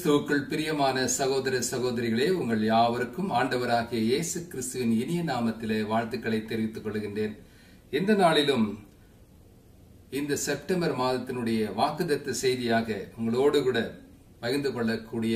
கிறிஸ்துவுக்குள் பிரியமான சகோதர சகோதரிகளே உங்கள் யாவருக்கும் ஆண்டவராகிய இயேசு கிறிஸ்துவின் இனிய நாமத்திலே வாழ்த்துக்களை தெரிவித்துக் கொள்கின்றேன் இந்த நாளிலும் இந்த செப்டம்பர் மாதத்தினுடைய வாக்குதத்த செய்தியாக உங்களோடு கூட பகிர்ந்து கொள்ளக்கூடிய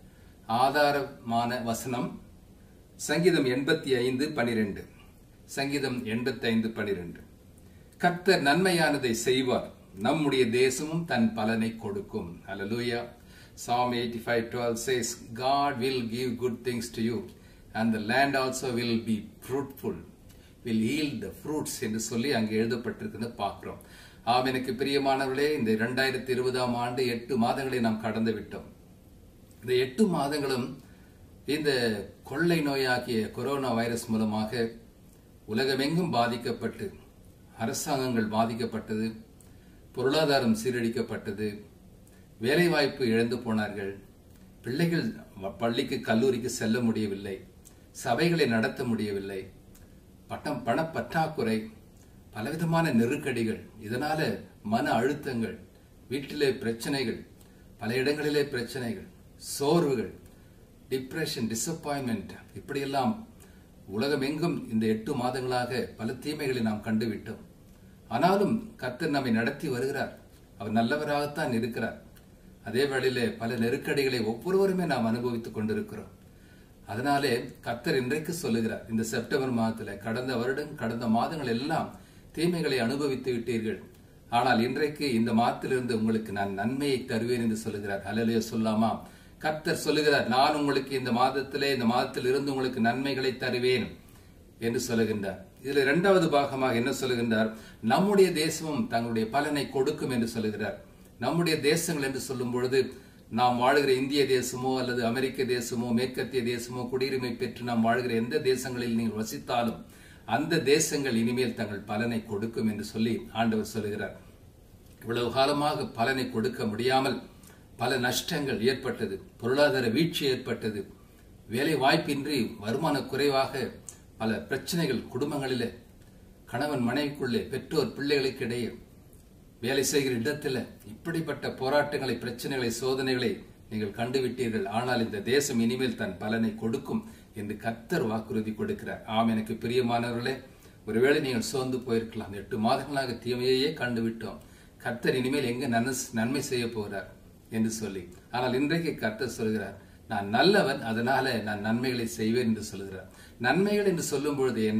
ஆதாரமான வசனம் சங்கீதம் எண்பத்தி ஐந்து பனிரெண்டு சங்கீதம் எண்பத்தி ஐந்து பனிரெண்டு கர்த்தர் நன்மையானதை செய்வார் நம்முடைய தேசமும் தன் பலனை கொடுக்கும் அல்லேலூயா Psalm 85:12 says God will give good things to you and the land also will be fruitful will yield the fruits என்று சொல்லி அங்கே எழுதப்பட்டிருக்கிறது பார்க்கிறோம் ஆம் எனக்கு பிரியமானவர்களே இந்த இரண்டாயிரத்தி இருபதாம் ஆண்டு எட்டு மாதங்களை நாம் கடந்து விட்டோம் இந்த எட்டு மாதங்களும் இந்த கொள்ளை நோயாகிய கொரோனா வைரஸ் மூலமாக உலகமெங்கும் பாதிக்கப்பட்டு அரசாங்கங்கள் பாதிக்கப்பட்டது பொருளாதாரம் சீரழிக்கப்பட்டது வேலைவாய்ப்பு இழந்து போனார்கள் பிள்ளைகள் பள்ளிக்கு கல்லூரிக்கு செல்ல முடியவில்லை சபைகளை நடத்த முடியவில்லை பட்டம் பணப்பற்றாக்குறை பலவிதமான நெருக்கடிகள் இதனால மன அழுத்தங்கள் வீட்டிலே பிரச்சனைகள் பல இடங்களிலே பிரச்சனைகள் சோர்வுகள் டிப்ரெஷன் டிசப்பாயின்மெண்ட் இப்படியெல்லாம் உலகமெங்கும் இந்த எட்டு மாதங்களாக பல தீமைகளை நாம் கண்டுவிட்டோம் ஆனாலும் கர்த்தர் நம்மை நடத்தி வருகிறார் அவர் நல்லவராகத்தான் இருக்கிறார் அதே வேளையிலே பல நெருக்கடிகளை ஒவ்வொருவருமே நாம் அனுபவித்துக் கொண்டிருக்கிறோம் அதனாலே கர்த்தர் இன்றைக்கு சொல்லுகிறார் இந்த செப்டம்பர் மாதத்துல கடந்த வருடம் கடந்த மாதங்கள் எல்லாம் தீமைகளை அனுபவித்து விட்டீர்கள் ஆனால் இன்றைக்கு இந்த மாதத்திலிருந்து உங்களுக்கு நான் நன்மையை தருவேன் என்று சொல்லுகிறார் அலையிலேயே சொல்லாமா கர்த்தர் சொல்லுகிறார் நான் உங்களுக்கு இந்த மாதத்திலே இந்த மாதத்தில் இருந்து உங்களுக்கு நன்மைகளை தருவேன் என்று சொல்லுகின்றார் இதுல இரண்டாவது பாகமாக என்ன சொல்லுகின்றார் நம்முடைய தேசமும் தங்களுடைய பலனை கொடுக்கும் என்று சொல்லுகிறார் நம்முடைய தேசங்கள் என்று சொல்லும் பொழுது நாம் வாழ்கிற இந்திய தேசமோ அல்லது அமெரிக்க தேசமோ மேற்கத்திய தேசமோ குடியுரிமை பெற்று நாம் வாழ்கிற எந்த தேசங்களில் நீங்கள் வசித்தாலும் அந்த தேசங்கள் இனிமேல் தங்கள் பலனை கொடுக்கும் என்று சொல்லி ஆண்டவர் சொல்லுகிறார் இவ்வளவு காலமாக பலனை கொடுக்க முடியாமல் பல நஷ்டங்கள் ஏற்பட்டது பொருளாதார வீழ்ச்சி ஏற்பட்டது வேலை வாய்ப்பின்றி வருமான குறைவாக பல பிரச்சனைகள் குடும்பங்களிலே கணவன் மனைவிக்குள்ளே பெற்றோர் பிள்ளைகளுக்கு இடையே வேலை செய்கிற இடத்துல இப்படிப்பட்ட போராட்டங்களை பிரச்சனைகளை சோதனைகளை நீங்கள் கண்டுவிட்டீர்கள் ஆனால் இந்த தேசம் இனிமேல் தன் பலனை கொடுக்கும் என்று கர்த்தர் வாக்குறுதி கொடுக்கிறார் ஆம் எனக்கு பிரியமானவர்களே ஒருவேளை நீங்கள் சோர்ந்து போயிருக்கலாம் எட்டு மாதங்களாக தீமையையே கண்டுவிட்டோம் கர்த்தர் இனிமேல் எங்க நன்மை செய்ய போகிறார் என்று சொல்லி ஆனால் இன்றைக்கு கர்த்தர் சொல்கிறார் நான் நல்லவன் அதனால நான் நன்மைகளை செய்வேன் என்று சொல்கிறார் நன்மைகள் என்று சொல்லும் பொழுது என்ன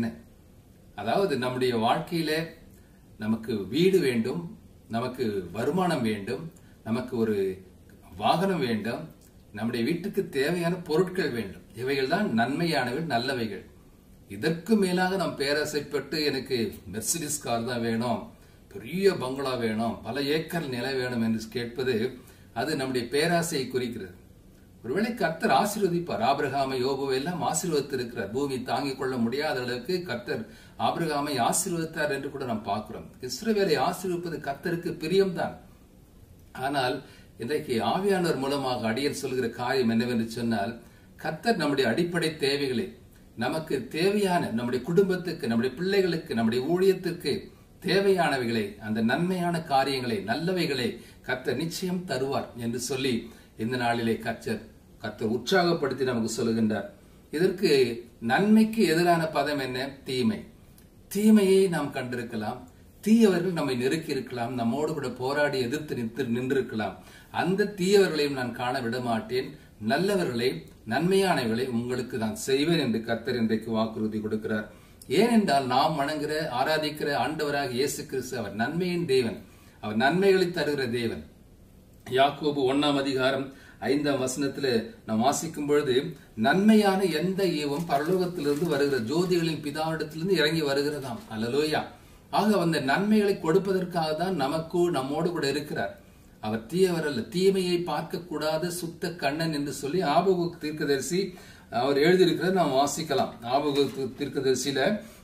அதாவது நம்முடைய வாழ்க்கையில நமக்கு வீடு வேண்டும் நமக்கு வருமானம் வேண்டும் நமக்கு ஒரு வாகனம் வேண்டும் நம்முடைய வீட்டுக்கு தேவையான பொருட்கள் வேண்டும் இவைகள் தான் நன்மையானவை நல்லவைகள் இதற்கு மேலாக நாம் பேராசைப்பட்டு எனக்கு மெர்சிடிஸ் கார் தான் வேணும் பெரிய பங்களா வேணும் பல ஏக்கர் நில வேணும் என்று கேட்பது அது நம்முடைய பேராசையை குறிக்கிறது ஒருவேளை கர்த்தர் ஆசீர்வதிப்பார் ஆபிரகாமை யோபுவை எல்லாம் ஆசீர்வதித்திருக்கிறார் பூமி தாங்கிக் கொள்ள முடியாத அளவுக்கு கர்த்தர் ஆபிரகாமை ஆசீர்வதித்தார் என்று கூட நாம் பார்க்கிறோம் இஸ்ரவேலை ஆசீர்வதிப்பது கர்த்தருக்கு பிரியம்தான் ஆனால் இன்றைக்கு ஆவியானவர் மூலமாக அடியர் சொல்கிற காரியம் என்னவென்று சொன்னால் கர்த்தர் நம்முடைய அடிப்படை தேவைகளை நமக்கு தேவையான நம்முடைய குடும்பத்துக்கு நம்முடைய பிள்ளைகளுக்கு நம்முடைய ஊழியத்திற்கு தேவையானவைகளை அந்த நன்மையான காரியங்களை நல்லவைகளை கர்த்தர் நிச்சயம் தருவார் என்று சொல்லி இந்த நாளிலே கர்த்தர் கர்த்தர் உற்சாகப்படுத்தி நமக்கு சொல்லுகின்றார் இதற்கு நன்மைக்கு எதிரான பதம் என்ன தீமை தீமையை நாம் கண்டிருக்கலாம் தீயவர்கள் நம்மை நெருக்கி இருக்கலாம் நம்மோடு கூட போராடி எதிர்த்து நின்று நின்றிருக்கலாம் அந்த தீயவர்களையும் நான் காண விட மாட்டேன் நல்லவர்களை நன்மையானவர்களை உங்களுக்கு நான் செய்வேன் என்று கர்த்தர் இன்றைக்கு வாக்குறுதி கொடுக்கிறார் ஏனென்றால் நாம் வணங்குகிற ஆராதிக்கிற ஆண்டவராக இயேசு கிறிஸ்து அவர் நன்மையின் தேவன் அவர் நன்மைகளை தருகிற தேவன் யாக்கோபு ஒன்னாம் அதிகாரம் ஐந்தாம் வசனத்துல நாம் வாசிக்கும் பொழுது நன்மையான எந்த ஈவம் பரலோகத்திலிருந்து வருகிற ஜோதிகளின் பிதாவிடத்திலிருந்து இறங்கி வருகிறதாம் அல்லலோயா ஆக அந்த நன்மைகளை கொடுப்பதற்காக தான் நமக்கு நம்மோடு கூட இருக்கிறார் அவர் தீயவர் அல்ல தீமையை பார்க்க கூடாத சுத்த கண்ணன் என்று சொல்லி ஆபகு தீர்க்கதரிசி அவர் எழுதியிருக்கிறார் நாம் வாசிக்கலாம் ஆபகு தீர்க்கதரிசியில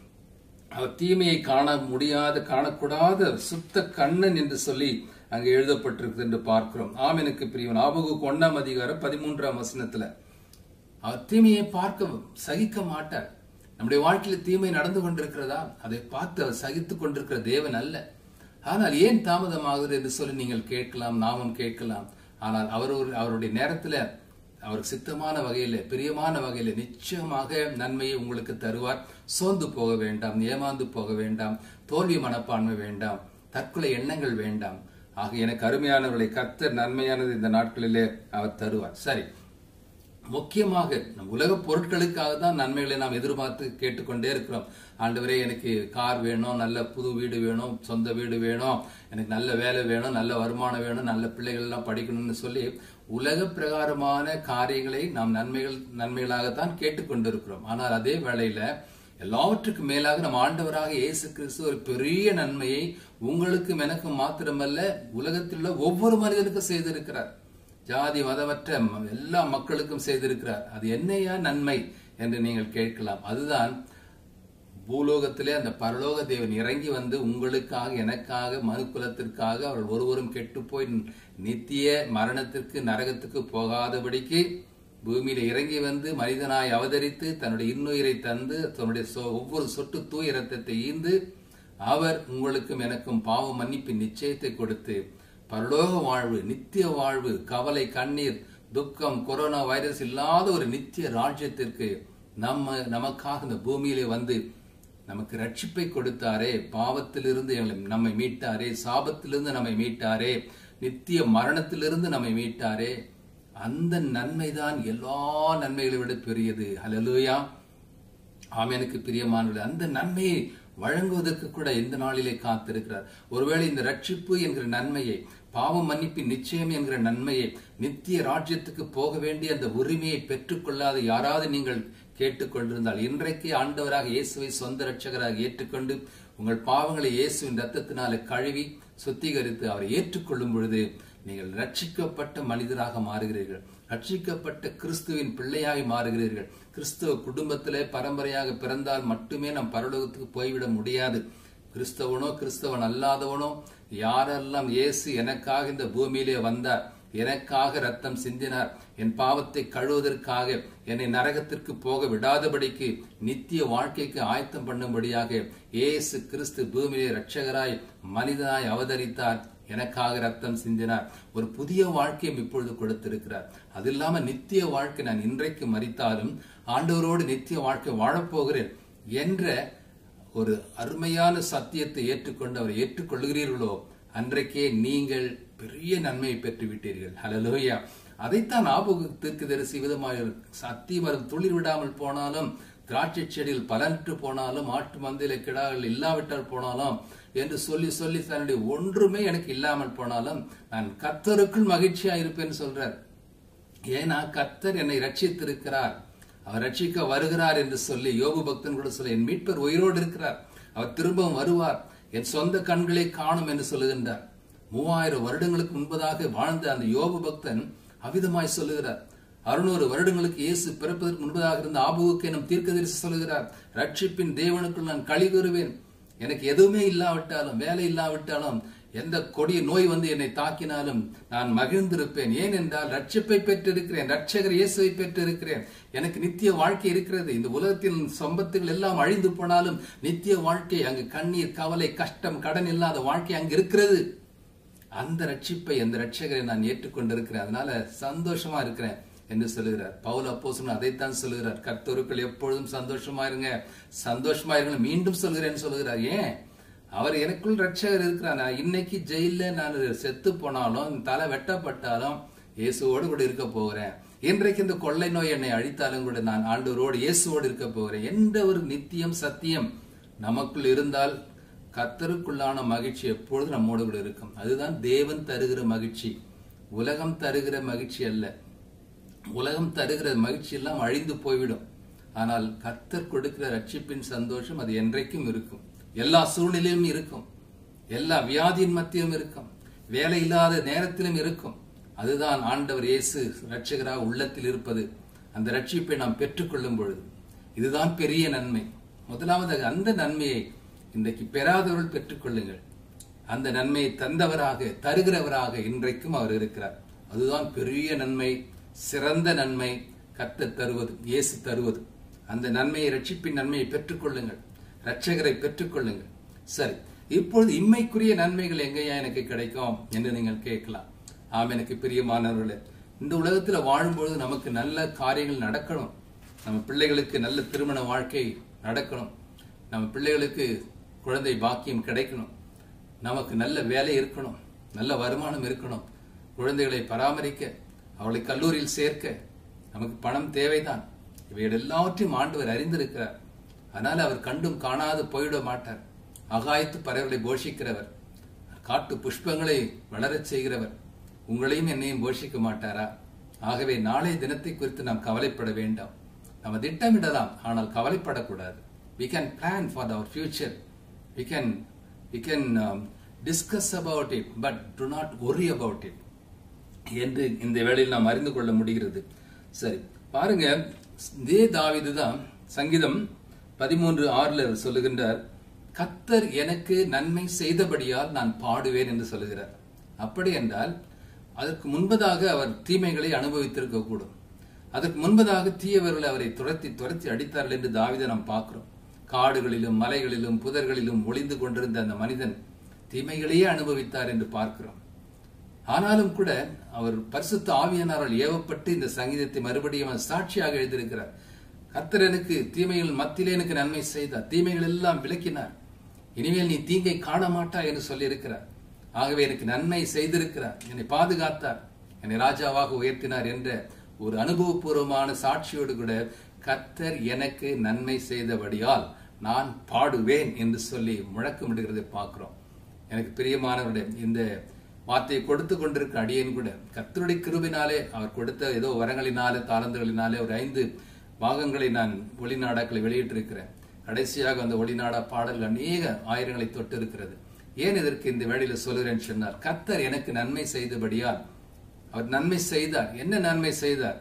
அவர் தீமையை காண முடியாத காணக்கூடாத சுத்த கண்ணன் என்று சொல்லி அங்கு எழுதப்பட்டிருக்கு என்று பார்க்கிறோம் ஆம் எனக்கு பிரியவன் ஆபகுக்கு ஒன்னாம் அதிகாரம் பதிமூன்றாம் வசனத்துல அவர் தீமையை பார்க்க சகிக்க மாட்டார் நம்முடைய வாழ்க்கையில தீமை நடந்து கொண்டிருக்கிறதா அதை பார்த்து அவர் சகித்துக் கொண்டிருக்கிற தேவன் அல்ல ஆனால் ஏன் தாமதமாகுது என்று சொல்லி நீங்கள் கேட்கலாம் நாமும் கேட்கலாம் ஆனால் அவர் ஒரு அவருடைய நேரத்துல அவருக்கு சித்தமான வகையில பிரியமான வகையில நிச்சயமாக நன்மையை உங்களுக்கு தருவார் சோர்ந்து போக வேண்டாம் ஏமாந்து போக வேண்டாம் தோல்வி மனப்பான்மை வேண்டாம் தற்கொலை எண்ணங்கள் வேண்டாம் ஆக எனக்கு அருமையானவர்களை கர்த்தர் நன்மையானது இந்த நாட்களிலே அவர் தருவார் சரி முக்கியமாக நம் உலக பொருட்களுக்காக தான் நன்மைகளை நாம் எதிர்பார்த்து கேட்டுக்கொண்டே இருக்கிறோம் ஆண்டவரே எனக்கு கார் வேணும் நல்ல புது வீடு வேணும் சொந்த வீடு வேணும் எனக்கு நல்ல வேலை வேணும் நல்ல வருமானம் வேணும் நல்ல பிள்ளைகள் எல்லாம் படிக்கணும்னு சொல்லி உலக பிரகாரமான காரியங்களை நாம் நன்மைகள் நன்மைகளாகத்தான் கேட்டுக்கொண்டிருக்கிறோம் ஆனால் அதே வேளையில எல்லாவற்றுக்கும் மேலாக நம் ஆண்டவராக இயேசு கிறிஸ்து ஒரு பெரிய நன்மையை உங்களுக்கும் எனக்கும் மாத்திரமல்ல உலகத்தில் உள்ள ஒவ்வொரு மனிதனுக்கும் செய்திருக்கிறார் ஜாதி மதமற்ற எல்லா மக்களுக்கும் செய்திருக்கிறார் அது என்னையா நன்மை என்று நீங்கள் கேட்கலாம் அதுதான் பூலோகத்திலே அந்த பரலோக தேவன் இறங்கி வந்து உங்களுக்காக எனக்காக மனுக்குலத்திற்காக அவர்கள் ஒருவரும் கெட்டு போய் நித்திய மரணத்திற்கு நரகத்துக்கு போகாதபடிக்கு பூமியில இறங்கி வந்து மனிதனாய் அவதரித்து தன்னுடைய இன்னுயிரை தந்து தன்னுடைய ஒவ்வொரு சொட்டு தூய ரத்தத்தை ஈந்து அவர் உங்களுக்கும் எனக்கும் பாவ மன்னிப்பின் நிச்சயத்தை கொடுத்து பரலோக வாழ்வு நித்திய வாழ்வு கவலை கண்ணீர் துக்கம் கொரோனா வைரஸ் இல்லாத ஒரு நித்திய ராஜ்யத்திற்கு நம்ம நமக்காக இந்த பூமியிலே வந்து நமக்கு ரட்சிப்பை கொடுத்தாரே பாவத்திலிருந்து நம்மை மீட்டாரே சாபத்திலிருந்து நம்மை மீட்டாரே நித்திய மரணத்திலிருந்து நம்மை மீட்டாரே அந்த நன்மைதான் எல்லா நன்மைகளை விட பெரியது ஹலலூயா ஆமேனுக்கு பிரியமானவர்கள் அந்த நன்மையை வழங்குவதற்கு கூட இந்த நாளிலே காத்திருக்கிறார் ஒருவேளை இந்த ரட்சிப்பு என்கிற நன்மையை பாவ மன்னிப்பின் நிச்சயம் என்கிற நன்மையை நித்திய ராஜ்யத்துக்கு போக வேண்டிய அந்த உரிமையை பெற்றுக்கொள்ளாத யாராவது நீங்கள் கேட்டுக்கொண்டிருந்தால் இன்றைக்கு ஆண்டவராக இயேசுவை சொந்த ரட்சகராக ஏற்றுக்கொண்டு உங்கள் பாவங்களை இயேசுவின் ரத்தத்தினால கழுவி சுத்திகரித்து அவரை ஏற்றுக்கொள்ளும் பொழுது நீங்கள் ரட்சிக்கப்பட்ட மனிதராக மாறுகிறீர்கள் ரட்சிக்கப்பட்ட கிறிஸ்துவின் பிள்ளையாய் மாறுகிறீர்கள் கிறிஸ்துவ குடும்பத்திலே பரம்பரையாக பிறந்தால் மட்டுமே நம் பரலோகத்துக்கு போய்விட முடியாது கிறிஸ்தவனோ கிறிஸ்தவன் அல்லாதவனோ யாரெல்லாம் இயேசு எனக்காக இந்த பூமியிலே வந்தார் எனக்காக ரத்தம் சிந்தினார் என் பாவத்தை கழுவதற்காக என்னை நரகத்திற்கு போக விடாதபடிக்கு நித்திய வாழ்க்கைக்கு ஆயத்தம் பண்ணும்படியாக இயேசு கிறிஸ்து பூமியிலே ரட்சகராய் மனிதனாய் அவதரித்தார் எனக்காக ரத்தம் சிந்தினார் ஒரு புதிய வாழ்க்கையும் இப்பொழுது கொடுத்திருக்கிறார் அது இல்லாம நித்திய வாழ்க்கை நான் இன்றைக்கு மறித்தாலும் ஆண்டவரோடு நித்திய வாழ்க்கை வாழப்போகிறேன் என்ற ஒரு அருமையான சத்தியத்தை ஏற்றுக்கொண்டு அவர் ஏற்றுக்கொள்கிறீர்களோ அன்றைக்கே நீங்கள் பெரிய நன்மையை பெற்று விட்டீர்கள் ஹலலோயா அதைத்தான் ஆபுகத்திற்கு தரிசி விதமாக சத்திய மரம் துளிர் விடாமல் போனாலும் திராட்சை செடியில் பலன்று போனாலும் ஆட்டு மந்தையில கிடாகள் இல்லாவிட்டால் போனாலும் என்று சொல்லி சொல்லி தன்னுடைய ஒன்றுமே எனக்கு இல்லாமல் போனாலும் நான் கர்த்தருக்குள் மகிழ்ச்சியா இருப்பேன்னு சொல்றார் ஏன்னா கர்த்தர் என்னை ரட்சித்திருக்கிறார் அவர் ரட்சிக்க வருகிறார் என்று சொல்லி யோகு பக்தன் கூட சொல்ல என் மீட்பர் உயிரோடு இருக்கிறார் அவர் திரும்பவும் வருவார் என் சொந்த கண்களை காணும் என்று சொல்லுகின்றார் மூவாயிரம் வருடங்களுக்கு முன்பதாக வாழ்ந்த அந்த யோபு பக்தன் அவிதமாய் சொல்லுகிறார் அறுநூறு வருடங்களுக்கு இயேசு பிறப்பதற்கு முன்பதாக இருந்த ஆபுவுக்கு எனும் தீர்க்கதரிசி சொல்லுகிறார் ரட்சிப்பின் தேவனுக்குள் நான் களி கூறுவேன் எனக்கு எதுவுமே இல்லாவிட்டாலும் வேலை இல்லாவிட்டாலும் எந்த கொடிய நோய் வந்து என்னை தாக்கினாலும் நான் மகிழ்ந்திருப்பேன் ஏன் என்றால் ரட்சிப்பை பெற்றிருக்கிறேன் ரட்சகர் இயேசுவை பெற்றிருக்கிறேன் எனக்கு நித்திய வாழ்க்கை இருக்கிறது இந்த உலகத்தின் சம்பத்துகள் எல்லாம் அழிந்து போனாலும் நித்திய வாழ்க்கை அங்கு கண்ணீர் கவலை கஷ்டம் கடன் இல்லாத வாழ்க்கை அங்கு இருக்கிறது அந்த ரட்சிப்பை அந்த ரட்சகரை நான் ஏற்றுக்கொண்டிருக்கிறேன் அதனால சந்தோஷமா இருக்கிறேன் என்று சொல்லுகிறார் பவுல் அப்போசன் அதைத்தான் சொல்லுகிறார் கர்த்தருக்கள் எப்பொழுதும் சந்தோஷமா இருங்க சந்தோஷமா இருங்க மீண்டும் சொல்கிறேன்னு சொல்லுகிறார் ஏன் அவர் எனக்குள் ரட்சகர் இருக்கிறார் நான் இன்னைக்கு ஜெயில நான் செத்து போனாலும் தலை வெட்டப்பட்டாலும் இயேசுவோடு கூட இருக்க போகிறேன் இன்றைக்கு இந்த கொள்ளை நோய் என்னை அழித்தாலும் கூட நான் ஆண்டவரோடு இயேசுவோடு இருக்க போகிறேன் எந்த ஒரு நித்தியம் சத்தியம் நமக்குள் இருந்தால் கத்தருக்குள்ளான மகிழ்ச்சி எப்பொழுது நம்மோடு கூட இருக்கும் அதுதான் தேவன் தருகிற மகிழ்ச்சி உலகம் தருகிற மகிழ்ச்சி அல்ல உலகம் தருகிற மகிழ்ச்சி எல்லாம் அழிந்து போய்விடும் ஆனால் கர்த்தர் கொடுக்கிற ரட்சிப்பின் சந்தோஷம் அது என்றைக்கும் இருக்கும் எல்லா சூழ்நிலையும் இருக்கும் எல்லா வியாதியின் மத்தியும் இருக்கும் வேலை இல்லாத நேரத்திலும் இருக்கும் அதுதான் ஆண்டவர் இயேசு ரட்சகராக உள்ளத்தில் இருப்பது அந்த ரட்சிப்பை நாம் பெற்றுக்கொள்ளும் பொழுது இதுதான் பெரிய நன்மை முதலாவது அந்த நன்மையை இன்றைக்கு பெறாதவர்கள் பெற்றுக்கொள்ளுங்கள் அந்த நன்மையை தந்தவராக தருகிறவராக இன்றைக்கும் அவர் இருக்கிறார் அதுதான் பெரிய நன்மை சிறந்த நன்மை கத்த தருவது இயேசு தருவது அந்த நன்மையை ரட்சிப்பின் நன்மையை பெற்றுக்கொள்ளுங்கள் ரட்சகரை பெற்றுக்கொள்ளுங்கள் சரி இப்பொழுது இம்மைக்குரிய நன்மைகள் எங்கேயா எனக்கு கிடைக்கும் என்று நீங்கள் கேட்கலாம் ஆம் எனக்கு பிரியமானவர்களே இந்த உலகத்துல வாழும்பொழுது நமக்கு நல்ல காரியங்கள் நடக்கணும் நம்ம பிள்ளைகளுக்கு நல்ல திருமண வாழ்க்கை நடக்கணும் நம்ம பிள்ளைகளுக்கு குழந்தை பாக்கியம் கிடைக்கணும் நமக்கு நல்ல வேலை இருக்கணும் நல்ல வருமானம் இருக்கணும் குழந்தைகளை பராமரிக்க அவளை கல்லூரியில் சேர்க்க நமக்கு பணம் தேவைதான் இவைகள் எல்லாவற்றையும் ஆண்டவர் அறிந்திருக்கிறார் அதனால அவர் கண்டும் காணாது போயிட மாட்டார் அகாயத்து பறவைகளை போஷிக்கிறவர் காட்டு புஷ்பங்களை வளரச் செய்கிறவர் உங்களையும் என்னையும் போஷிக்க மாட்டாரா ஆகவே நாளைய தினத்தை குறித்து நாம் கவலைப்பட வேண்டாம் நம்ம திட்டமிடலாம் ஆனால் கவலைப்படக்கூடாது we can plan for our future we can we can um, discuss about it but do not worry about it என்று இந்த வேளையில் நாம் அறிந்து கொள்ள முடிகிறது சரி பாருங்க இதே தாவிது தான் சங்கீதம் பதிமூன்று ஆறுல அவர் சொல்லுகின்றார் கத்தர் எனக்கு நன்மை செய்தபடியால் நான் பாடுவேன் என்று சொல்லுகிறார் அப்படி என்றால் அதற்கு முன்பதாக அவர் தீமைகளை அனுபவித்திருக்க கூடும் அதற்கு முன்பதாக தீயவர்கள் அவரை துரத்தி துரத்தி அடித்தார்கள் என்று தாவிதை நாம் பார்க்கிறோம் காடுகளிலும் மலைகளிலும் புதர்களிலும் ஒளிந்து கொண்டிருந்த அந்த மனிதன் தீமைகளையே அனுபவித்தார் என்று பார்க்கிறோம் ஆனாலும் கூட அவர் பரிசுத்த ஆவியானவரால் ஏவப்பட்டு இந்த சங்கீதத்தை மறுபடியும் அவர் சாட்சியாக எழுதியிருக்கிறார் கர்த்தர் எனக்கு தீமைகள் மத்தியிலே எனக்கு நன்மை செய்தார் தீமைகள் எல்லாம் விளக்கினார் இனிமேல் நீ தீங்கை காண மாட்டாய் என்று சொல்லியிருக்கிறார் ஆகவே எனக்கு நன்மை செய்திருக்கிறார் என்னை பாதுகாத்தார் என்னை ராஜாவாக உயர்த்தினார் என்ற ஒரு அனுபவபூர்வமான சாட்சியோடு கூட கர்த்தர் எனக்கு நன்மை செய்தபடியால் நான் பாடுவேன் என்று சொல்லி முழக்கமிடுகிறதை பார்க்கிறோம் எனக்கு பிரியமானவருடைய இந்த வார்த்தையை கொடுத்து கொண்டிருக்க அடியேன் கூட கர்த்தருடைய கிருபினாலே அவர் கொடுத்த ஏதோ வரங்களினாலே தாளந்துகளினாலே ஒரு ஐந்து பாகங்களை நான் ஒளிநாடாக்களை வெளியிட்டிருக்கிறேன் கடைசியாக அந்த ஒளிநாடா பாடல்கள் அநேக ஆயிரங்களை தொட்டு இருக்கிறது ஏன் இதற்கு இந்த வேளையில சொல்கிறேன் சொன்னார் கர்த்தர் எனக்கு நன்மை செய்தபடியால் அவர் நன்மை செய்தார் என்ன நன்மை செய்தார்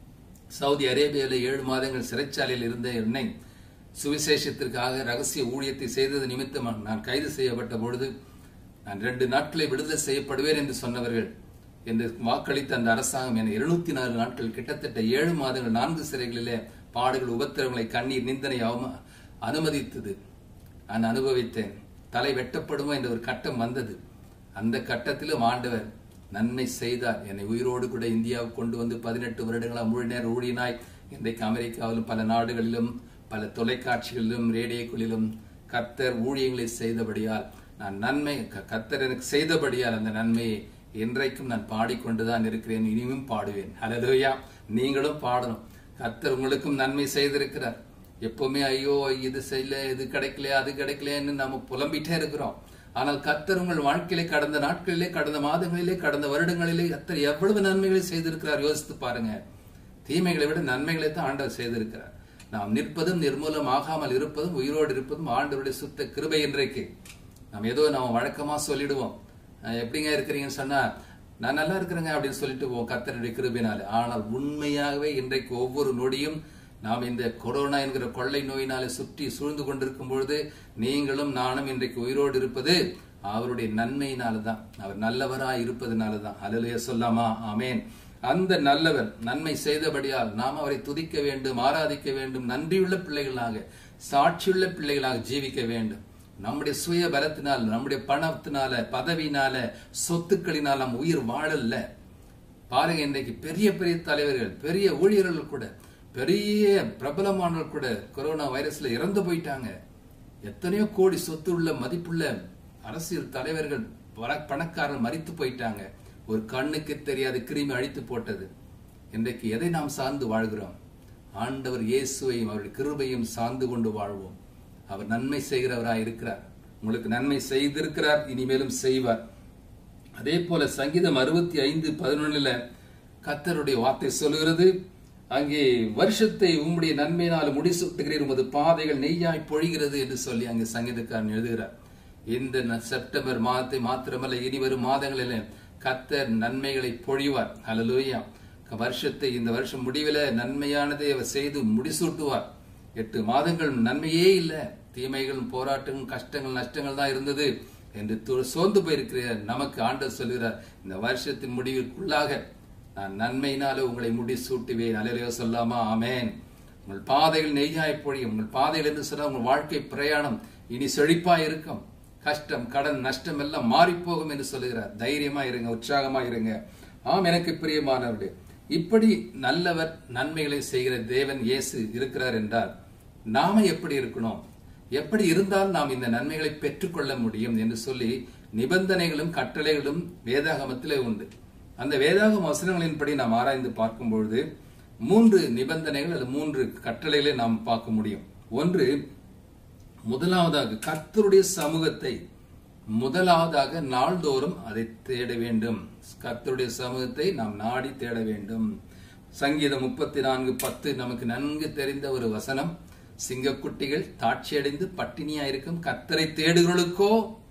சவுதி அரேபியாவில் ஏழு மாதங்கள் சிறைச்சாலையில் இருந்த என்னை சுவிசேஷத்திற்காக ரகசிய ஊழியத்தை செய்தது நிமித்தம் நான் கைது செய்யப்பட்ட பொழுது நான் ரெண்டு நாட்களை விடுதலை செய்யப்படுவேன் என்று சொன்னவர்கள் என்று வாக்களித்த அந்த அரசாங்கம் என்னை இருநூத்தி நாலு நாட்கள் கிட்டத்தட்ட ஏழு மாதங்கள் நான்கு சிறைகளிலே பாடுகள் உபத்திரவங்களை கண்ணீர் நிந்தனை அவம அனுமதித்தது நான் அனுபவித்தேன் தலை வெட்டப்படுமோ என்ற ஒரு கட்டம் வந்தது அந்த கட்டத்திலும் ஆண்டவர் நன்மை செய்தார் என்னை உயிரோடு கூட இந்தியாவுக்கு கொண்டு வந்து பதினெட்டு வருடங்களாக முழு நேர ஊழியனாய் இன்றைக்கு அமெரிக்காவிலும் பல நாடுகளிலும் பல தொலைக்காட்சிகளிலும் ரேடியோக்களிலும் கர்த்தர் ஊழியங்களை செய்தபடியால் நான் நன்மை க- கர்த்தர் எனக்கு செய்தபடியால் அந்த நன்மையை இன்றைக்கும் நான் பாடிக்கொண்டுதான் இருக்கிறேன் இனியும் பாடுவேன் ஹalleluya நீங்களும் பாடணும் கர்த்தர் உங்களுக்கும் நன்மை செய்திருக்கிறார் எப்பவுமே ஐயோ இது செய்யல இது கிடைக்கல அது கிடைக்கலன்னு நம்ம புலம்பிட்டே இருக்கிறோம் ஆனால் கர்த்தர் உங்கள் வாழ்க்கையிலே கடந்த நாட்களிலே கடந்த மாதங்களிலே கடந்த வருடங்களிலே கர்த்தர் எவ்வளவு நன்மைகளை செய்திருக்கிறார் யோசித்து பாருங்க தீமைகளை விட நன்மைகளை தான் ஆண்டவர் செய்திருக்கிறார் நாம் நிற்பதும் நிர்மூலம் ஆகாமல் இருப்பதும் உயிரோடு இருப்பதும் ஆண்டவருடைய சுத்த கிருபை இன்றைக்கு நம்ம ஏதோ நம்ம வழக்கமா சொல்லிடுவோம் அஹ் எப்படிங்க இருக்கிறீங்கன்னு சொன்னா நான் நல்லா இருக்கிறேங்க அப்படின்னு சொல்லிட்டு போவோம் கர்த்தருடைய கிருபினால ஆனால் உண்மையாகவே இன்றைக்கு ஒவ்வொரு நொடியும் நாம் இந்த கொரோனா என்கிற கொள்ளை நோயினாலே சுற்றி சூழ்ந்து கொண்டிருக்கும் பொழுது நீங்களும் நானும் இன்றைக்கு உயிரோடு இருப்பது அவருடைய நன்மையினால தான் அவர் நல்லவராய் இருப்பதனால தான் அலலுய சொல்லாமா ஆமேன் அந்த நல்லவர் நன்மை செய்தபடியால் நாம் அவரை துதிக்க வேண்டும் ஆராதிக்க வேண்டும் நன்றியுள்ள பிள்ளைகளாக சாட்சியுள்ள பிள்ளைகளாக ஜீவிக்க வேண்டும் நம்முடைய சுய பலத்தினால் நம்முடைய பணத்தினால பதவியினால சொத்துக்களினால் நாம் உயிர் வாழல பாருங்க இன்றைக்கு பெரிய பெரிய தலைவர்கள் பெரிய ஊழியர்கள் கூட பெரிய பிரபலமானவர்கள் கூட கொரோனா வைரஸ்ல இறந்து போயிட்டாங்க எத்தனையோ கோடி சொத்து உள்ள மதிப்புள்ள அரசியல் தலைவர்கள் பண- பணக்காரர்கள் மரித்து போயிட்டாங்க ஒரு கண்ணுக்கு தெரியாத கிருமி அழித்து போட்டது இன்றைக்கு எதை நாம் சார்ந்து வாழ்கிறோம் ஆண்டவர் இயேசுவையும் அவருடைய கிருபையும் சார்ந்து கொண்டு வாழ்வோம் அவர் நன்மை செய்கிறவராய் இருக்கிறார் உங்களுக்கு நன்மை செய்திருக்கிறார் இனிமேலும் செய்வார் அதே போல சங்கீதம் அறுபத்தி ஐந்து பதினொன்னுல கத்தருடைய வார்த்தை சொல்லுகிறது அங்கே வருஷத்தை உம்முடைய நன்மையினால் முடிசூட்டுகிறீர் உமது பாதைகள் நெய்யாய் பொழிகிறது என்று சொல்லி அங்கே சங்கீதக்காரன் எழுதுகிறார் இந்த ந- செப்டம்பர் மாதத்தை மாத்திரமல்ல இனி வரும் மாதங்களில் கத்தர் நன்மைகளை பொழிவார் ஹalleluya வருஷத்தை இந்த வருஷம் முடிவில் நன்மையானதை அவர் செய்து முடிசூட்டுவார் எட்டு மாதங்கள் நன்மையே இல்லை தீமைகளும் போராட்டங்களும் கஷ்டங்கள் நஷ்டங்கள் தான் இருந்தது என்று து- சோர்ந்து போயிருக்கிற நமக்கு ஆண்டவர் சொல்கிறார் இந்த வருஷத்தின் முடிவிற்குள்ளாக நான் நன்மையினால உங்களை முடிசூட்டுவேன் அலையிலையோ சொல்லாமா ஆமென் உங்கள் பாதைகள் நெய்யாய் பொழியும் உங்கள் பாதைகள் என்று சொன்னால் உங்கள் வாழ்க்கை பிரயாணம் இனி செழிப்பா இருக்கும் கஷ்டம் கடன் நஷ்டம் எல்லாம் மாறி போகும் என்று சொல்லுகிறார் தைரியமா இருங்க உற்சாகமா இருங்க ஆம் எனக்கு பிரியமானவர்களே இப்படி நல்லவர் நன்மைகளை செய்கிற தேவன் இயேசு இருக்கிறார் என்றால் நாம எப்படி இருக்கணும் எப்படி இருந்தால் நாம் இந்த நன்மைகளை பெற்றுக்கொள்ள முடியும் என்று சொல்லி நிபந்தனைகளும் கட்டளைகளும் வேதாகமத்திலே உண்டு அந்த வேதாகம வசனங்களின்படி நாம் ஆராய்ந்து பார்க்கும் பொழுது மூன்று நிபந்தனைகள் அல்லது மூன்று கட்டளைகளை நாம் பார்க்க முடியும் ஒன்று முதலாவதாக கர்த்தருடைய சமூகத்தை முதலாவதாக நாள்தோறும் அதை தேட வேண்டும் கர்த்தருடைய சமூகத்தை நாம் நாடி தேட வேண்டும் சங்கீதம் முப்பத்தி நான்கு பத்து நமக்கு நன்கு தெரிந்த ஒரு வசனம் சிங்கக்குட்டிகள் தாட்சியடைந்து பட்டினியா இருக்கும் கர்த்தரை தேடுகளுக்கோ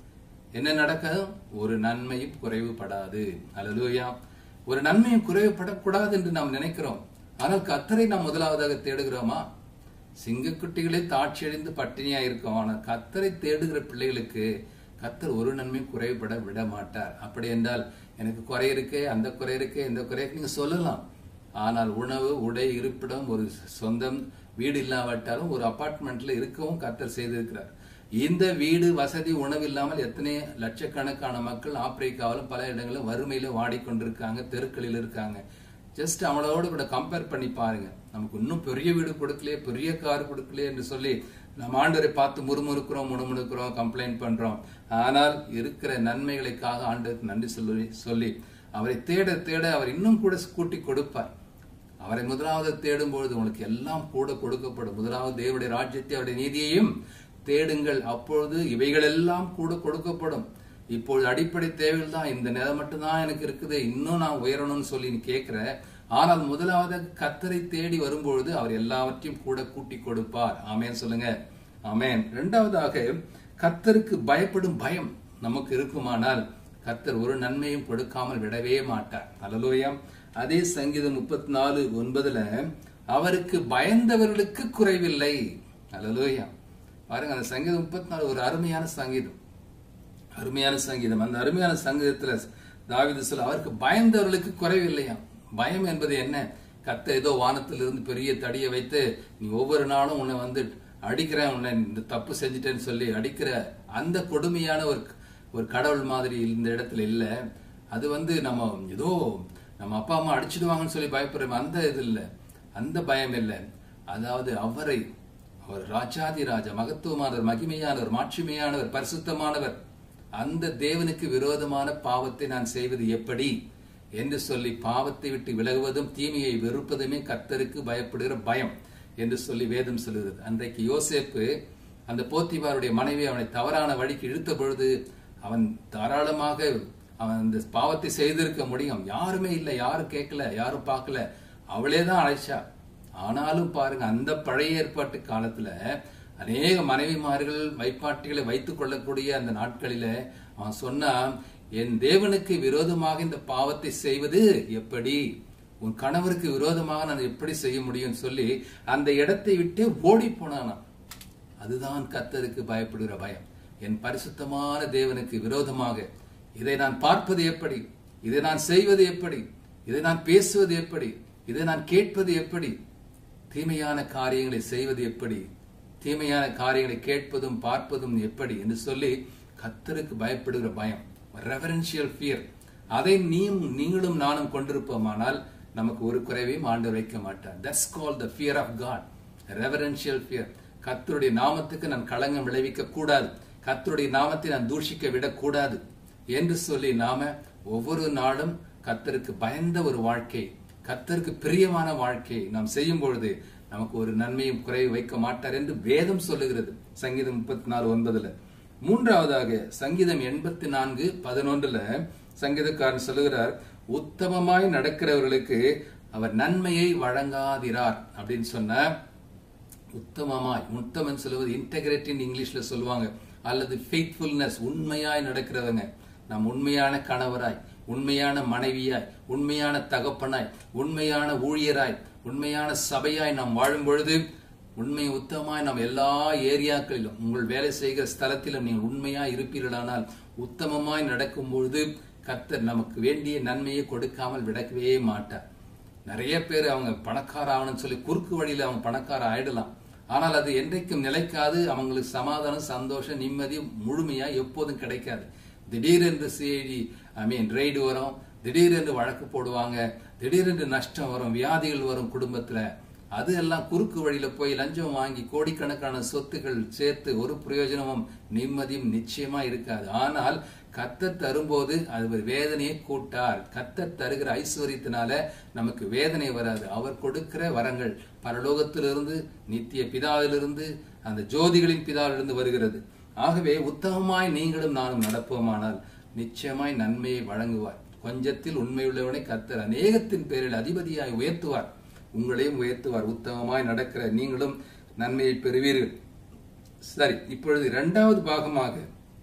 என்ன நடக்கும் ஒரு நன்மையும் குறைவுபடாது அல்லலூயா ஒரு நன்மையும் குறைவுபடக்கூடாது என்று நாம் நினைக்கிறோம் ஆனால் கர்த்தரை நாம் முதலாவதாக தேடுகிறோமா சிங்கக்குட்டிகளே தாட்சியடைந்து பட்டினியா இருக்கும் ஆனால் கத்தரை தேடுகிற பிள்ளைகளுக்கு கத்தர் ஒரு நன்மையும் குறைபட விட மாட்டார் அப்படி என்றால் எனக்கு குறை இருக்கு அந்த குறை இருக்கு இந்த குறை இருக்கு நீங்க சொல்லலாம் ஆனால் உணவு உடை இருப்பிடம் ஒரு சொந்தம் வீடு இல்லாவிட்டாலும் ஒரு அபார்ட்மெண்ட்ல இருக்கவும் கத்தர் செய்திருக்கிறார் இந்த வீடு வசதி உணவு இல்லாமல் எத்தனை லட்சக்கணக்கான மக்கள் ஆப்பிரிக்காவிலும் பல இடங்களிலும் வறுமையில வாடிக்கொண்டிருக்காங்க தெருக்களில் இருக்காங்க ஜஸ்ட் அவளோட கூட கம்பேர் பண்ணி பாருங்க நமக்கு இன்னும் பெரிய வீடு கொடுக்கலையே பெரிய கார் கொடுக்கலையே என்று சொல்லி நம்ம ஆண்டவரை பார்த்து முறுமுறுக்கிறோம் முணுமுணுக்கிறோம் கம்ப்ளைண்ட் பண்றோம் ஆனால் இருக்கிற நன்மைகளுக்காக ஆண்டவருக்கு நன்றி சொல்லி சொல்லி அவரை தேட தேட அவர் இன்னும் கூட கூட்டி கொடுப்பார் அவரை முதலாவது தேடும் பொழுது உங்களுக்கு எல்லாம் கூட கொடுக்கப்படும் முதலாவது தேவனுடைய ராஜ்யத்தை அவருடைய நீதியையும் தேடுங்கள் அப்பொழுது இவைகள் எல்லாம் கூட கொடுக்கப்படும் இப்பொழுது அடிப்படை தேவைகள் தான் இந்த நிலை மட்டும்தான் எனக்கு இருக்குது இன்னும் நான் உயரணும்னு சொல்லி நீ கேட்கிற ஆனால் முதலாவது கத்தரை தேடி வரும்பொழுது அவர் எல்லாவற்றையும் கூட கூட்டி கொடுப்பார் ஆமேன் சொல்லுங்க ஆமேன் இரண்டாவதாக கத்தருக்கு பயப்படும் பயம் நமக்கு இருக்குமானால் கத்தர் ஒரு நன்மையும் கொடுக்காமல் விடவே மாட்டார் அலலோயம் அதே சங்கீதம் முப்பத்தி நாலு ஒன்பதுல அவருக்கு பயந்தவர்களுக்கு குறைவில்லை அலலோயா பாருங்க அந்த சங்கீதம் முப்பத்தி நாலு ஒரு அருமையான சங்கீதம் அருமையான சங்கீதம் அந்த அருமையான சங்கீதத்துல தாவிது சொல்ல அவருக்கு பயந்தவர்களுக்கு குறைவில்லையா பயம் என்பது என்ன கத்த ஏதோ வானத்திலிருந்து பெரிய தடியை வைத்து நீ ஒவ்வொரு நாளும் உன்னை வந்து அடிக்கிறேன் உன்னை இந்த தப்பு செஞ்சுட்டேன்னு சொல்லி அடிக்கிற அந்த கொடுமையான ஒரு ஒரு கடவுள் மாதிரி இந்த இடத்துல இல்ல அது வந்து நம்ம ஏதோ நம்ம அப்பா அம்மா அடிச்சிடுவாங்கன்னு சொல்லி பயப்படுறோம் அந்த இது இல்லை அந்த பயம் இல்லை அதாவது அவரை அவர் ராஜாதி ராஜா மகத்துவமானவர் மகிமையானவர் மாட்சிமையானவர் பரிசுத்தமானவர் அந்த தேவனுக்கு விரோதமான பாவத்தை நான் செய்வது எப்படி என்று சொல்லி பாவத்தை விட்டு விலகுவதும் தீமையை வெறுப்பதுமே கர்த்தருக்கு பயப்படுகிற பயம் என்று சொல்லி வேதம் சொல்லுகிறது அன்றைக்கு யோசேப்பு அந்த போத்திபாருடைய மனைவி அவனை தவறான வழிக்கு இழுத்த பொழுது அவன் தாராளமாக அவன் அந்த பாவத்தை செய்திருக்க முடியும் யாருமே இல்லை யாரும் கேட்கல யாரும் பார்க்கல அவளே தான் அழைச்சா ஆனாலும் பாருங்க அந்த பழைய ஏற்பாட்டு காலத்துல அநேக மனைவிமார்கள் வைப்பாட்டிகளை வைத்துக் கொள்ளக்கூடிய அந்த நாட்களில அவன் சொன்னான் என் தேவனுக்கு விரோதமாக இந்த பாவத்தை செய்வது எப்படி உன் கணவருக்கு விரோதமாக நான் எப்படி செய்ய முடியும் சொல்லி அந்த இடத்தை விட்டு ஓடி போனானாம் அதுதான் கத்தருக்கு பயப்படுகிற பயம் என் பரிசுத்தமான தேவனுக்கு விரோதமாக இதை நான் பார்ப்பது எப்படி இதை நான் செய்வது எப்படி இதை நான் பேசுவது எப்படி இதை நான் கேட்பது எப்படி தீமையான காரியங்களை செய்வது எப்படி தீமையான காரியங்களை கேட்பதும் பார்ப்பதும் எப்படி என்று சொல்லி கத்தருக்கு பயப்படுகிற பயம் ரெவரன்ஷியல் ஃபியர் அதை நீயும் நீங்களும் நானும் கொண்டிருப்போமானால் நமக்கு ஒரு குறைவையும் ஆண்டவர் வைக்க மாட்டார் that's call the fear of God reverential fear கத்தருடைய நாமத்துக்கு நான் களங்கம் விளைவிக்க கூடாது கத்தருடைய நாமத்தை நான் தூஷிக்க விடக்கூடாது என்று சொல்லி நாம ஒவ்வொரு நாளும் கத்தருக்கு பயந்த ஒரு வாழ்க்கை கத்தருக்கு பிரியமான வாழ்க்கை நாம் செய்யும் பொழுது நமக்கு ஒரு நன்மையும் குறைவு வைக்க மாட்டார் என்று வேதம் சொல்லுகிறது சங்கீதம் முப்பத்தி நாலு ஒன்பதுல மூன்றாவதாக சங்கீதம் எண்பத்தி நான்கு பதினொன்றுல சங்கீதக்காரன் சொல்லுகிறார் உத்தமமாய் நடக்கிறவர்களுக்கு அவர் நன்மையை வழங்காதிரார் அப்படின்னு சொன்ன உத்தமமாய் உத்தமன் சொல்லுவது இன்டெகிரேட்டின் இங்கிலீஷ்ல சொல்லுவாங்க அல்லது ஃபெய்த்ஃபுல்னஸ் உண்மையாய் நடக்கிறவங்க நாம் உண்மையான கணவராய் உண்மையான மனைவியாய் உண்மையான தகப்பனாய் உண்மையான ஊழியராய் உண்மையான சபையாய் நாம் வாழும் பொழுது உண்மை உத்தமாய் நாம் எல்லா ஏரியாக்களிலும் உங்கள் வேலை செய்கிற ஸ்தலத்திலும் நீங்கள் உண்மையாய் இருப்பீர்களானால் உத்தமமாய் நடக்கும் பொழுது கர்த்தர் நமக்கு வேண்டிய நன்மையை கொடுக்காமல் விடக்கவே மாட்டார் நிறைய பேர் அவங்க பணக்கார ஆகணும்னு சொல்லி குறுக்கு வழியில அவங்க பணக்கார ஆயிடலாம் ஆனால் அது என்றைக்கும் நிலைக்காது அவங்களுக்கு சமாதானம் சந்தோஷம் நிம்மதி முழுமையா எப்போதும் கிடைக்காது திடீரென்று சிஐடி ஐ மீன் ரெய்டு வரும் திடீரென்று வழக்கு போடுவாங்க திடீரென்று நஷ்டம் வரும் வியாதிகள் வரும் குடும்பத்துல அது எல்லாம் குறுக்கு வழியில போய் லஞ்சம் வாங்கி கோடிக்கணக்கான சொத்துக்கள் சேர்த்து ஒரு பிரயோஜனமும் நிம்மதியும் நிச்சயமா இருக்காது ஆனால் கத்தர் தரும்போது அது ஒரு வேதனையை கூட்டார் கத்தர் தருகிற ஐஸ்வர்யத்தினால நமக்கு வேதனை வராது அவர் கொடுக்கிற வரங்கள் பரலோகத்திலிருந்து நித்திய பிதாவிலிருந்து அந்த ஜோதிகளின் பிதாவிலிருந்து வருகிறது ஆகவே உத்தமமாய் நீங்களும் நானும் நடப்போமானால் நிச்சயமாய் நன்மையை வழங்குவார் கொஞ்சத்தில் உண்மையுள்ளவனை கத்தர் அநேகத்தின் பேரில் அதிபதியாய் உயர்த்துவார் உங்களையும் உயர்த்துவார் உத்தமமாய் நடக்கிற நீங்களும் நன்மையை பெறுவீர்கள் சரி இப்பொழுது இரண்டாவது பாகமாக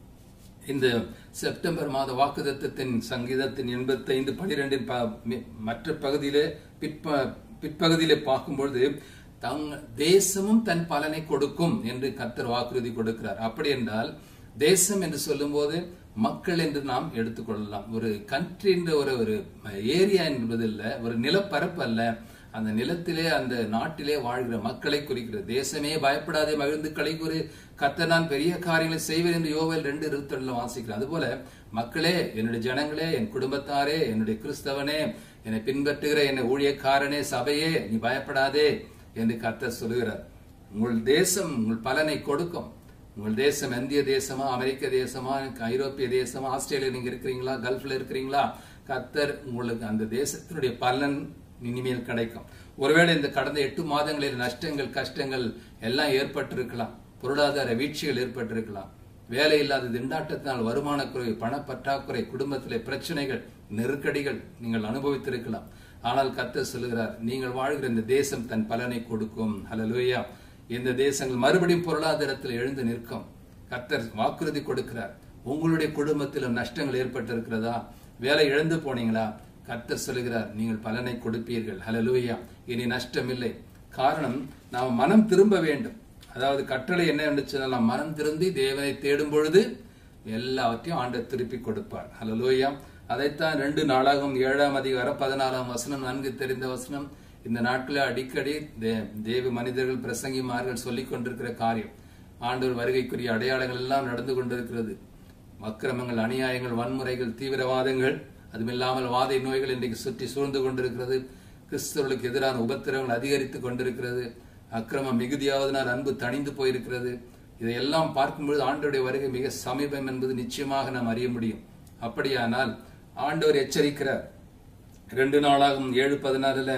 இந்த செப்டம்பர் மாத வாக்குதத்தத்தின் சங்கீதத்தின் எண்பத்தி ஐந்து பனிரெண்டின் மற்ற பகுதியிலே பிற்ப பிற்பகுதியிலே பார்க்கும்பொழுது தங் தேசமும் தன் பலனை கொடுக்கும் என்று கத்தர் வாக்குறுதி கொடுக்கிறார் அப்படி என்றால் தேசம் என்று சொல்லும்போது மக்கள் என்று நாம் எடுத்துக்கொள்ளலாம் ஒரு கண்ட்ரி என்ற ஒரு ஒரு ஏரியா என்பது இல்ல ஒரு நிலப்பரப்பு அல்ல அந்த நிலத்திலே அந்த நாட்டிலே வாழ்கிற மக்களை குறிக்கிறது தேசமே பயப்படாதே மகிழ்ந்து களை கூறி கத்த நான் பெரிய காரியங்களை செய்வேன் என்று யோவேல் ரெண்டு இருபத்தி ரெண்டுல வாசிக்கிறேன் அதுபோல மக்களே என்னுடைய ஜனங்களே என் குடும்பத்தாரே என்னுடைய கிறிஸ்தவனே என்னை பின்பற்றுகிற என்னை ஊழியக்காரனே சபையே நீ பயப்படாதே என்று கத்த சொல்லுகிறார் உங்கள் தேசம் உங்கள் பலனை கொடுக்கும் உங்கள் தேசம் இந்திய தேசமா அமெரிக்க தேசமா ஐரோப்பிய தேசமா ஆஸ்திரேலியா நீங்க இருக்கிறீங்களா கல்ஃப்ல இருக்கிறீங்களா கத்தர் உங்களுக்கு அந்த தேசத்தினுடைய பலன் இனிமேல் கிடைக்கும் ஒருவேளை இந்த கடந்த எட்டு மாதங்களில் நஷ்டங்கள் கஷ்டங்கள் எல்லாம் ஏற்பட்டிருக்கலாம் பொருளாதார வீழ்ச்சிகள் ஏற்பட்டிருக்கலாம் வேலை இல்லாத திண்டாட்டத்தினால் வருமான குறைவு பணப்பற்றாக்குறை குடும்பத்திலே பிரச்சனைகள் நெருக்கடிகள் நீங்கள் அனுபவித்திருக்கலாம் ஆனால் கத்த சொல்லுகிறார் நீங்கள் வாழ்கிற இந்த தேசம் தன் பலனை கொடுக்கும் ஹலலுயா இந்த தேசங்கள் மறுபடியும் பொருளாதாரத்தில் எழுந்து நிற்கும் கத்தர் வாக்குறுதி கொடுக்கிறார் உங்களுடைய குடும்பத்திலும் நஷ்டங்கள் ஏற்பட்டிருக்கிறதா வேலை இழந்து போனீங்களா கத்தர் சொல்லுகிறார் நீங்கள் பலனை கொடுப்பீர்கள் ஹலலூயா இனி நஷ்டம் இல்லை காரணம் நாம் மனம் திரும்ப வேண்டும் அதாவது கட்டளை என்ன என்று சொன்னால் மனம் திருந்தி தேவனை தேடும் பொழுது எல்லாவற்றையும் ஆண்டர் திருப்பி கொடுப்பார் ஹலலூயா அதைத்தான் ரெண்டு நாளாகவும் ஏழாம் அதிகாரம் பதினாலாம் வசனம் நன்கு தெரிந்த வசனம் இந்த நாட்களில் அடிக்கடி தேவ மனிதர்கள் பிரசங்கிமார்கள் சொல்லிக் கொண்டிருக்கிற காரியம் ஆண்டவர் வருகைக்குரிய அடையாளங்கள் எல்லாம் நடந்து கொண்டிருக்கிறது அக்கிரமங்கள் அநியாயங்கள் வன்முறைகள் தீவிரவாதங்கள் அதுமில்லாமல் வாதை நோய்கள் இன்றைக்கு சுற்றி சூழ்ந்து கொண்டிருக்கிறது கிறிஸ்தவர்களுக்கு எதிரான உபத்திரவங்கள் அதிகரித்துக் கொண்டிருக்கிறது அக்கிரமம் மிகுதியாவதனால் அன்பு தணிந்து போயிருக்கிறது இதையெல்லாம் பார்க்கும்பொழுது ஆண்டோடைய வருகை மிக சமீபம் என்பது நிச்சயமாக நாம் அறிய முடியும் அப்படியானால் ஆண்டவர் எச்சரிக்கிறார் ரெண்டு நாளாகும் ஏழு பதினாறுல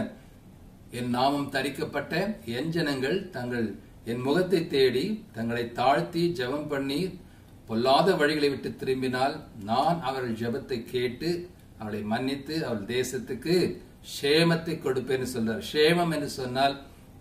என் நாமம் தரிக்கப்பட்ட என் ஜனங்கள் தங்கள் என் முகத்தை தேடி தங்களை தாழ்த்தி ஜெபம் பண்ணி பொல்லாத வழிகளை விட்டு திரும்பினால் நான் அவர்கள் ஜெபத்தை கேட்டு அவளை மன்னித்து அவள் தேசத்துக்கு ஷேமத்தை கொடுப்பேன்னு சொல்றார் ஷேமம் என்று சொன்னால்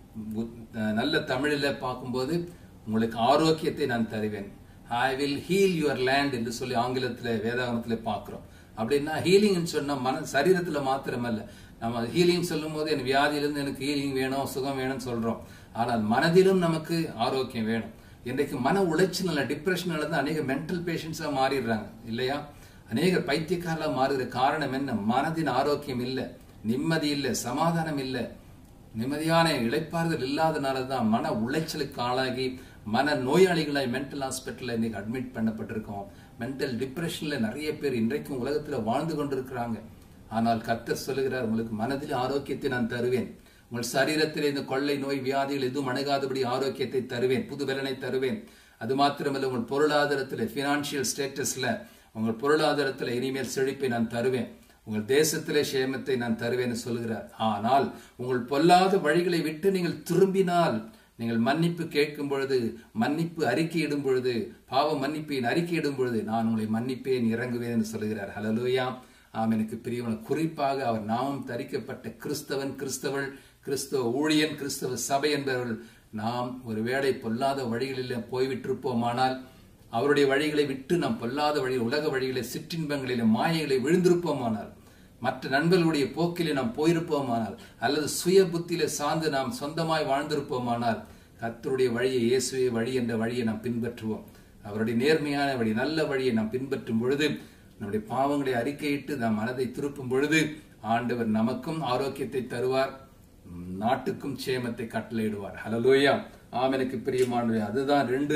நல்ல தமிழில் பார்க்கும்போது உங்களுக்கு ஆரோக்கியத்தை நான் தருவேன் I will heal your land என்று சொல்லி ஆங்கிலத்தில் வேதாகமத்தில் பார்க்கிறோம் அப்படின்னா ஹீலிங்னு சொன்னா மன சரீரத்துல மாத்திரமல்ல நம்ம ஹீலிங் சொல்லும் போது என் வியாதியிலிருந்து எனக்கு ஹீலிங் வேணும் சுகம் வேணும்னு சொல்றோம் ஆனால் மனதிலும் நமக்கு ஆரோக்கியம் வேணும் இன்றைக்கு மன உளைச்சல் டிப்ரெஷன் தான் அநேக மென்டல் பேஷண்ட்ஸா மாறிடுறாங்க இல்லையா அநேக பைத்தியக்காரலா மாறுகிற காரணம் என்ன மனதின் ஆரோக்கியம் இல்லை நிம்மதி இல்லை சமாதானம் இல்லை நிம்மதியான இழைப்பாறுதல் இல்லாதனால தான் மன உளைச்சலுக்கு ஆளாகி மன நோயாளிகளாய் மென்டல் ஹாஸ்பிட்டல்ல இன்னைக்கு அட்மிட் பண்ணப்பட்டிருக்கோம் மென்டல் டிப்ரெஷன்ல நிறைய பேர் இன்றைக்கும் உலகத்துல வாழ்ந்து கொண்டிருக்கிறாங்க ஆனால் கத்தர் சொல்லுகிறார் உங்களுக்கு மனதில் ஆரோக்கியத்தை நான் தருவேன் உங்கள் சரீரத்தில் இந்த கொள்ளை நோய் வியாதிகள் எதுவும் அணுகாதபடி ஆரோக்கியத்தை தருவேன் புது பலனை தருவேன் அது மாத்திரமல்ல உங்கள் பொருளாதாரத்தில் பினான்சியல் ஸ்டேட்டஸ்ல உங்கள் பொருளாதாரத்தில் இனிமேல் செழிப்பை நான் தருவேன் உங்கள் தேசத்திலே சேமத்தை நான் தருவேன் சொல்கிறார் ஆனால் உங்கள் பொல்லாத வழிகளை விட்டு நீங்கள் திரும்பினால் நீங்கள் மன்னிப்பு கேட்கும் பொழுது மன்னிப்பு அறிக்கையிடும் பொழுது பாவ மன்னிப்பின் அறிக்கையிடும் பொழுது நான் உங்களை மன்னிப்பேன் இறங்குவேன் என்று சொல்கிறார் ஹலலூயா ஆம் எனக்கு பிரியவன் குறிப்பாக அவர் நாமம் தரிக்கப்பட்ட கிறிஸ்தவன் கிறிஸ்தவள் கிறிஸ்தவ ஊழியன் கிறிஸ்தவ சபை என்பவர்கள் நாம் ஒருவேளை பொல்லாத வழிகளில் போய்விட்டிருப்போமானால் அவருடைய வழிகளை விட்டு நாம் பொல்லாத வழி உலக வழிகளை சிற்றின்பங்களிலே மாயைகளை விழுந்திருப்போமானால் மற்ற நண்பர்களுடைய போக்கிலே நாம் போயிருப்போமானால் அல்லது சுய புத்தியில சார்ந்து நாம் சொந்தமாய் வாழ்ந்திருப்போமானால் கத்தருடைய வழியை இயேசுவை வழி என்ற வழியை நாம் பின்பற்றுவோம் அவருடைய நேர்மையான வழி நல்ல வழியை நாம் பின்பற்றும் பொழுது நம்முடைய பாவங்களை அறிக்கையிட்டு நாம் மனதை திருப்பும் பொழுது ஆண்டவர் நமக்கும் ஆரோக்கியத்தை தருவார் நாட்டுக்கும் சேமத்தை கட்டளையிடுவார் ஹலலோயா ஆம் எனக்கு பிரியமானது அதுதான் ரெண்டு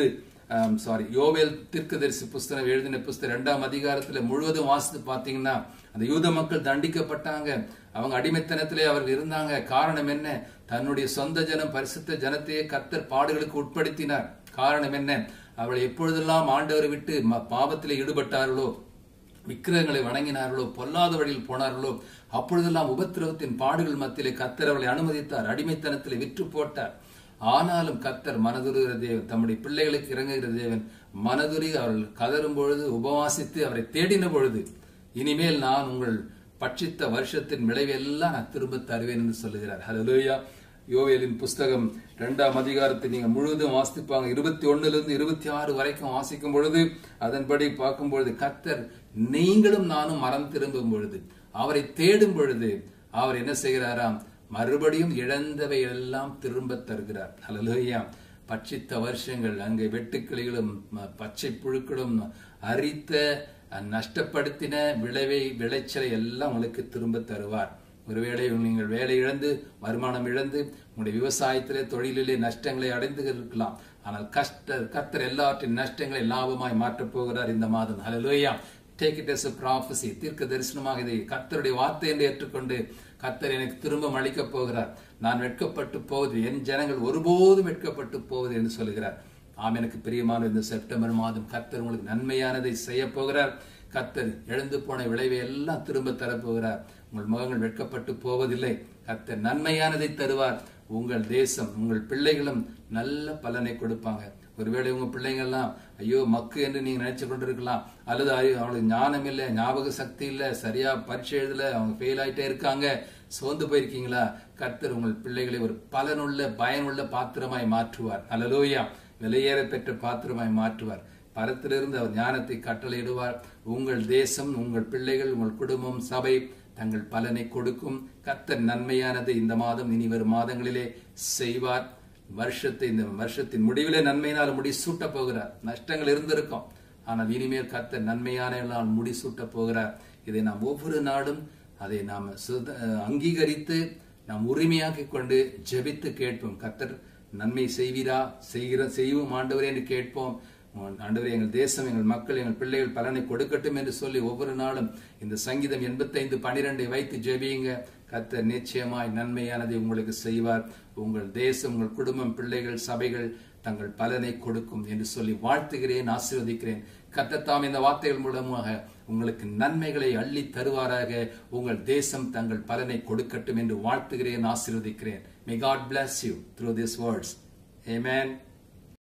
சாரி யோவேல் தீர்க்கதரிசி புஸ்தகம் எழுதின புஸ்தகம் இரண்டாம் அதிகாரத்துல முழுவதும் வாசித்து பாத்தீங்கன்னா அந்த யூத மக்கள் தண்டிக்கப்பட்டாங்க அவங்க அடிமைத்தனத்திலே அவர்கள் இருந்தாங்க காரணம் என்ன தன்னுடைய சொந்த ஜனம் பரிசுத்த ஜனத்தையே கத்தர் பாடுகளுக்கு உட்படுத்தினார் காரணம் என்ன அவள் எப்பொழுதெல்லாம் ஆண்டவரை விட்டு ம- பாவத்திலே ஈடுபட்டார்களோ விக்கிரகங்களை வணங்கினார்களோ பொல்லாத வழியில் போனார்களோ அப்பொழுதெல்லாம் உபத்திரவத்தின் பாடுகள் மத்தியிலே கத்தர் அவளை அனுமதித்தார் அடிமைத்தனத்திலே விற்று போட்டார் ஆனாலும் கத்தர் மனதுருகிற தேவன் தம்முடைய பிள்ளைகளுக்கு இறங்குகிற தேவன் மனதுரி அவர்கள் கதறும் பொழுது உபவாசித்து அவரை தேடின பொழுது இனிமேல் நான் உங்கள் பட்சித்த வருஷத்தின் விளைவெல்லாம் நான் திரும்ப தருவேன் என்று சொல்லுகிறார் ஹalleluya யோவேலின் புஸ்தகம் இரண்டாம் அதிகாரத்தை நீங்க முழுவதும் வாசிப்பாங்க இருபத்தி ஒண்ணுல இருந்து இருபத்தி ஆறு வரைக்கும் வாசிக்கும் பொழுது அதன்படி பார்க்கும் பொழுது கத்தர் நீங்களும் நானும் மரம் திரும்பும் பொழுது அவரை தேடும் பொழுது அவர் என்ன செய்கிறாராம் மறுபடியும் இழந்தவை எல்லாம் திரும்ப தருகிறார் ஹalleluya பட்சித்த வருஷங்கள் அங்கே வெட்டுக்கிளிகளும் ம- பச்சை புழுக்களும் அரித்த அஹ், நஷ்டப்படுத்தின விளைவை விளைச்சலை எல்லாம் உங்களுக்கு திரும்ப தருவார் ஒருவேளை நீங்கள் வேலை இழந்து வருமானம் இழந்து உங்களுடைய விவசாயத்திலே தொழிலிலே நஷ்டங்களை அடைந்து இருக்கலாம் ஆனால் கஷ்ட கர்த்தர் எல்லாவற்றின் நஷ்டங்களை லாபமாய் மாற்றப் போகிறார் இந்த மாதம் ஹalleluya டேக் இட் எஸ் ப்ராஃபசி தீர்க்க தரிசனமாக இதை கர்த்தருடைய வார்த்தை என்று ஏற்றுக்கொண்டு கர்த்தர் எனக்கு திரும்ப அளிக்கப் போகிறார் நான் வெட்கப்பட்டு போவது என் ஜனங்கள் ஒருபோதும் வெட்கப்பட்டு போவது என்று சொல்கிறார் ஆம் எனக்கு பிரியமான இந்த செப்டம்பர் மாதம் கர்த்தர் உங்களுக்கு நன்மையானதை செய்ய போகிறார் கர்த்தர் எழுந்து போன விளைவை எல்லாம் திரும்ப தரப்போகிறார் உங்கள் முகங்கள் வெட்கப்பட்டு போவதில்லை கர்த்தர் நன்மையானதை தருவார் உங்கள் தேசம் உங்கள் பிள்ளைகளும் நல்ல பலனை கொடுப்பாங்க ஒருவேளை உங்க பிள்ளைங்கள்லாம் ஐயோ மக்கு என்று நீங்க நினைச்சு கொண்டிருக்கலாம் அல்லது ஐயோ அவங்களுக்கு ஞானம் இல்லை ஞாபக சக்தி இல்லை சரியா பரீட்சை எழுதல அவங்க ஃபெயில் ஆயிட்டே இருக்காங்க சோர்ந்து போயிருக்கீங்களா கர்த்தர் உங்கள் பிள்ளைகளை ஒரு பலனுள்ள பயனுள்ள பாத்திரமாய் மாற்றுவார் அல்லலூயா விலையேற பெற்ற பாத்திரமாய் மாற்றுவார் பரத்திலிருந்து அவர் ஞானத்தை கட்டளையிடுவார் உங்கள் தேசம் உங்கள் பிள்ளைகள் உங்கள் குடும்பம் சபை தங்கள் பலனை கொடுக்கும் கர்த்தர் நன்மையானது இந்த மாதம் இனி வரும் மாதங்களிலே செய்வார் வருஷத்தை இந்த வருஷத்தின் முடிவிலே நன்மையினால் முடி சூட்ட போகிறார் நஷ்டங்கள் இருந்திருக்கும் ஆனால் இனிமேல் கர்த்தர் நன்மையான முடி சூட்ட போகிறார் இதை நாம் ஒவ்வொரு நாடும் அதை நாம் சுத- அங்கீகரித்து நாம் உரிமையாக்கிக் கொண்டு ஜெபித்து கேட்போம் கர்த்தர் நன்மை செய்வீரா செய்கிற செய்வோம் ஆண்டவரே என்று கேட்போம் ஆண்டவரே எங்கள் தேசம் எங்கள் மக்கள் எங்கள் பிள்ளைகள் பலனை கொடுக்கட்டும் என்று சொல்லி ஒவ்வொரு நாளும் இந்த சங்கீதம் எண்பத்தைந்து பனிரெண்டை வைத்து ஜெபியுங்க கர்த்தர் நிச்சயமாய் நன்மையானதை உங்களுக்கு செய்வார் உங்கள் தேசம் உங்கள் குடும்பம் பிள்ளைகள் சபைகள் தங்கள் பலனை கொடுக்கும் என்று சொல்லி வாழ்த்துகிறேன் ஆசீர்வதிக்கிறேன் கத்தத்தாம் இந்த வார்த்தைகள் மூலமாக உங்களுக்கு நன்மைகளை அள்ளி தருவாராக உங்கள் தேசம் தங்கள் பலனை கொடுக்கட்டும் என்று வாழ்த்துகிறேன் ஆசீர்வதிக்கிறேன் may God bless you through these words amen